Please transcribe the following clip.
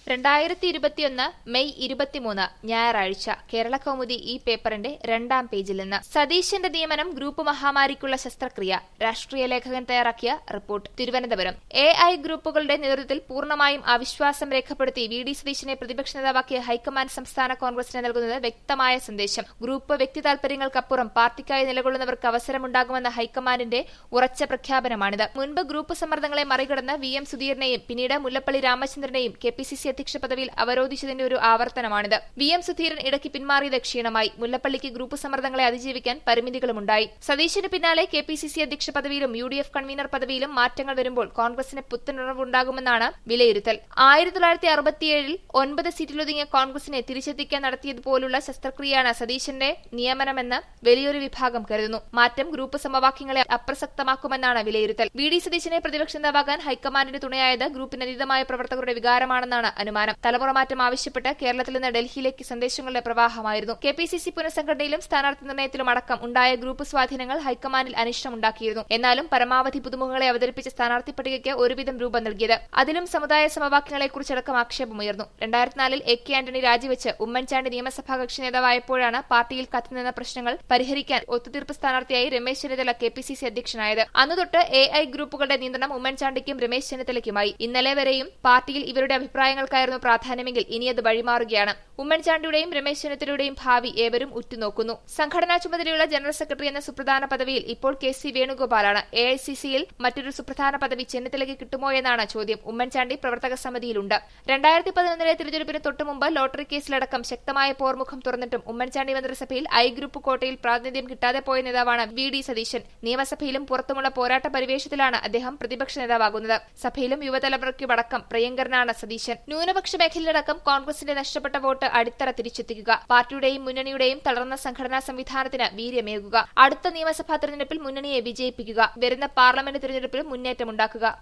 രണ്ടായിരത്തി ഇരുപത്തിയൊന്ന് മെയ് ഇരുപത്തിമൂന്ന് ഞായറാഴ്ച കേരള കൗമുദി ഈ പേപ്പറിന്റെ രണ്ടാം പേജിൽ നിന്ന് സതീശന്റെ നിയമനം ഗ്രൂപ്പ് മഹാമാരിക്കുള്ള ശസ്ത്രക്രിയ രാഷ്ട്രീയ ലേഖകൻ തയ്യാറാക്കിയ റിപ്പോർട്ട് തിരുവനന്തപുരം എ ഐ ഗ്രൂപ്പുകളുടെ നേതൃത്വത്തിൽ പൂർണ്ണമായും അവിശ്വാസം രേഖപ്പെടുത്തി വി ഡി സതീശനെ പ്രതിപക്ഷ നേതാവാക്കിയ ഹൈക്കമാൻഡ് സംസ്ഥാന കോൺഗ്രസിന് നൽകുന്നത് വ്യക്തമായ സന്ദേശം ഗ്രൂപ്പ് വ്യക്തി താൽപര്യങ്ങൾക്കപ്പുറം പാർട്ടിക്കായി നിലകൊള്ളുന്നവർക്ക് അവസരമുണ്ടാകുമെന്ന ഹൈക്കമാൻഡിന്റെ ഉറച്ച പ്രഖ്യാപനമാണിത് മുൻപ് ഗ്രൂപ്പ് സമ്മർദ്ദങ്ങളെ മറികടന്ന് വി എം സുധീറിനെയും പിന്നീട് മുല്ലപ്പള്ളി രാമചന്ദ്രനെയും കെ പി സി സി അധ്യക്ഷ പദവിയിൽ അവരോധിച്ചതിന്റെ ഒരു ആവർത്തനമാണിത് വി എം സുധീരൻ ഇടയ്ക്ക് പിന്മാറിയത് ക്ഷീണമായി മുല്ലപ്പള്ളിക്ക് ഗ്രൂപ്പ് സമ്മർദ്ദങ്ങളെ അതിജീവിക്കാൻ പരിമിതികളുമുണ്ടായി സതീശന് പിന്നാലെ കെ പി സി സി അധ്യക്ഷ പദവിയിലും യു ഡി എഫ് കൺവീനർ പദവിയിലും മാറ്റങ്ങൾ വരുമ്പോൾ കോൺഗ്രസിന് പുത്തനുണർവുണ്ടാകുമെന്നാണ് വിലയിരുത്തൽ ആയിരത്തി തൊള്ളായിരത്തി അറുപത്തിയേഴിൽ ഒൻപത് സീറ്റിലൊതുങ്ങിയ കോൺഗ്രസിനെ തിരിച്ചെത്തിക്കാൻ നടത്തിയതുപോലുള്ള ശസ്ത്രക്രിയയാണ് സതീശന്റെ നിയമനമെന്ന് വലിയൊരു വിഭാഗം കരുതുന്നു മാറ്റം ഗ്രൂപ്പ് സമവാക്യങ്ങളെ അപ്രസക്തമാക്കുമെന്നാണ് വിലയിരുത്തൽ വി ഡി സതീശനെ പ്രതിപക്ഷ നേതാവാകാൻ ഹൈക്കമാൻഡിന് തുണയായത് ഗ്രൂപ്പിനതീതമായ പ്രവർത്തകരുടെ വികാരമാണെന്നാണ് അനുമാനം തലമുറ മാറ്റം ആവശ്യപ്പെട്ട് കേരളത്തിൽ നിന്ന് ഡൽഹിയിലേക്ക് സന്ദേശങ്ങളുടെ പ്രവാഹമായിരുന്നു കെ പി സി സി പുനഃസംഘടനയിലും സ്ഥാനാർത്ഥി നിർണയത്തിലും അടക്കം ഉണ്ടായ ഗ്രൂപ്പ് സ്വാധീനങ്ങൾ ഹൈക്കമാൻഡിൽ അനിഷ്ടമുണ്ടാക്കിയിരുന്നു എന്നാലും പരമാവധി പുതുമുഖങ്ങളെ അവതരിപ്പിച്ച സ്ഥാനാർത്ഥി പട്ടികയ്ക്ക് ഒരുവിധം രൂപം നൽകിയത് അതിലും സമുദായ സമവാക്യങ്ങളെക്കുറിച്ചടക്കം ആക്ഷേപമുയർന്നു രണ്ടായിരത്തിനാലിൽ എ കെ ആന്റണി രാജിവെച്ച് ഉമ്മൻചാണ്ടി നിയമസഭാ കക്ഷി നേതാവായപ്പോഴാണ് പാർട്ടിയിൽ കത്തിനിന്ന പ്രശ്നങ്ങൾ പരിഹരിക്കാൻ ഒത്തുതീർപ്പ് സ്ഥാനാർത്ഥിയായി Ramesh Chennithala K P C C അധ്യക്ഷനായത് അന്നു തൊട്ട് എ ഐ ഗ്രൂപ്പുകളുടെ നിയന്ത്രണം ഉമ്മൻചാണ്ടിക്കും രമേശ് ചെന്നിത്തലയ്ക്കുമായി ഇന്നലെ വരെയും പാർട്ടിയിൽ ഇവരുടെ അഭിപ്രായങ്ങൾക്കായിരുന്നു പ്രാധാന്യമെങ്കിൽ ഇനി അത് വഴിമാറുകയാണ് ഉമ്മൻചാണ്ടിയുടെയും രമേശ് ചെന്നിത്തലയുടെയും ഭാവി ഏവരും ഉറ്റുനോക്കുന്നു സംഘടനാ ചുമതലയുള്ള ജനറൽ സെക്രട്ടറി എന്ന സുപ്രധാന പദവിയിൽ ഇപ്പോൾ കെ സി വേണുഗോപാലാണ് എ ഐ സി സിയിൽ മറ്റൊരു സുപ്രധാന പദവി ചെന്നിത്തലയ്ക്ക് കിട്ടുമോ എന്നാണ് ചോദ്യം ഉമ്മൻചാണ്ടി പ്രവർത്തക സമിതിയിലുണ്ട് രണ്ടായിരത്തി പതിനൊന്നിലെ തിരഞ്ഞെടുപ്പിന് തൊട്ടുമുമ്പ് ലോട്ടറി കേസിലടക്കം ശക്തമായ പോർമുഖം തുറന്നിട്ടും ഉമ്മൻചാണ്ടി മന്ത്രിസഭയിൽ ഐ ഗ്രൂപ്പ് കോട്ടയിൽ പ്രാതിനിധ്യം കിട്ടാതെ പോയ നേതാവാണ് വി ഡി സതീശൻ നിയമസഭയിലും പുറത്തുമുള്ള പോരാട്ട പരിവേഷത്തിലാണ് അദ്ദേഹം പ്രതിപക്ഷ നേതാവാകുന്നത് സഭയിലും യുവതലമുറയ്ക്കുമടക്കം പ്രിയങ്കരനാണ് സതീശൻ ന്യൂനപക്ഷ മേഖലയിലടക്കം കോൺഗ്രസിന്റെ നഷ്ടപ്പെട്ട വോട്ട് അടിത്തറ തിരിച്ചെത്തിക്കുക പാർട്ടിയുടെയും മുന്നണിയുടെയും തളർന്ന സംഘടനാ സംവിധാനത്തിന് വീര്യമേകുക അടുത്ത നിയമസഭാ തെരഞ്ഞെടുപ്പിൽ മുന്നണിയെ വിജയിപ്പിക്കുക വരുന്ന പാർലമെന്റ് തെരഞ്ഞെടുപ്പിൽ മുന്നേറ്റമുണ്ടാക്കുക